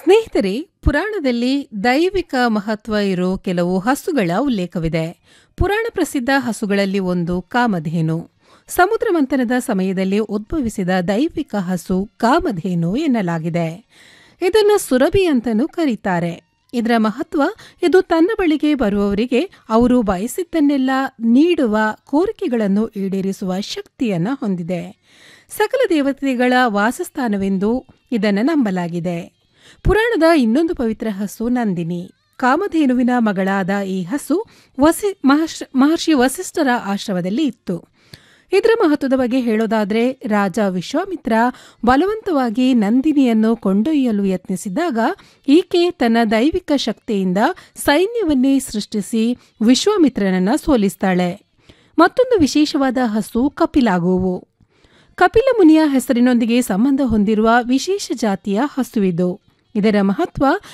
ಸ್ನೇಹಿತರೆ ಪುರಾಣದಲ್ಲಿ ದೈವಿಕ ಮಹತ್ವ ಇರೋ ಕೆಲವು ಹಸುಗಳ ಉಲ್ಲೇಖವಿದೆ ಪುರಾಣ ಪ್ರಸಿದ್ಧ ಹಸುಗಳಲ್ಲಿ ಒಂದು ಕಾಮಧೇನು ಸಮುದ್ರ ಮಂಥನದ ಸಮಯದಲ್ಲಿ ಉದ್ಭವಿಸಿದ ದೈವಿಕ ಹಸು ಕಾಮಧೇನು ಎನ್ನಲಾಗಿದೆ ಇದನ್ನು ಸುರಭಿ ಅಂತಲೂ ಕರೀತಾರೆ ಇದರ ಮಹತ್ವ ಇದು ತನ್ನ ಬಳಿಗೆ ಬರುವವರಿಗೆ ಅವರು ಬಯಸಿದ್ದನ್ನೆಲ್ಲ ನೀಡುವ ಕೋರಿಕೆಗಳನ್ನು ಈಡೇರಿಸುವ ಶಕ್ತಿಯನ್ನ ಹೊಂದಿದೆ ಸಕಲ ದೇವತೆಗಳ ವಾಸಸ್ಥಾನವೆಂದು ಇದನ್ನು ನಂಬಲಾಗಿದೆ ಪುರಾಣದ ಇನ್ನೊಂದು ಪವಿತ್ರ ಹಸು ನಂದಿನಿ ಕಾಮಧೇನುವಿನ ಮಗಳಾದ ಈ ಹಸು ವಸಿ ಮಹರ್ಷಿ ಮಹರ್ಷಿ ವಸಿಷ್ಠರ ಆಶ್ರಮದಲ್ಲಿ ಇತ್ತು ಇದರ ಮಹತ್ವದ ಬಗ್ಗೆ ಹೇಳೋದಾದ್ರೆ ರಾಜ ವಿಶ್ವಾಮಿತ್ರ ಬಲವಂತವಾಗಿ ನಂದಿನಿಯನ್ನು ಕೊಂಡೊಯ್ಯಲು ಯತ್ನಿಸಿದಾಗ ಈಕೆ ತನ್ನ ದೈವಿಕ ಶಕ್ತಿಯಿಂದ ಸೈನ್ಯವನ್ನೇ ಸೃಷ್ಟಿಸಿ ವಿಶ್ವಾಮಿತ್ರನನ್ನ ಸೋಲಿಸ್ತಾಳೆ ಮತ್ತೊಂದು ವಿಶೇಷವಾದ ಹಸು ಕಪಿಲಾಗುವು ಕಪಿಲ ಮುನಿಯ ಹೆಸರಿನೊಂದಿಗೆ ಸಂಬಂಧ ಹೊಂದಿರುವ ವಿಶೇಷ ಜಾತಿಯ ಹಸುವಿದು ಇದರ ಮಹತ್ವ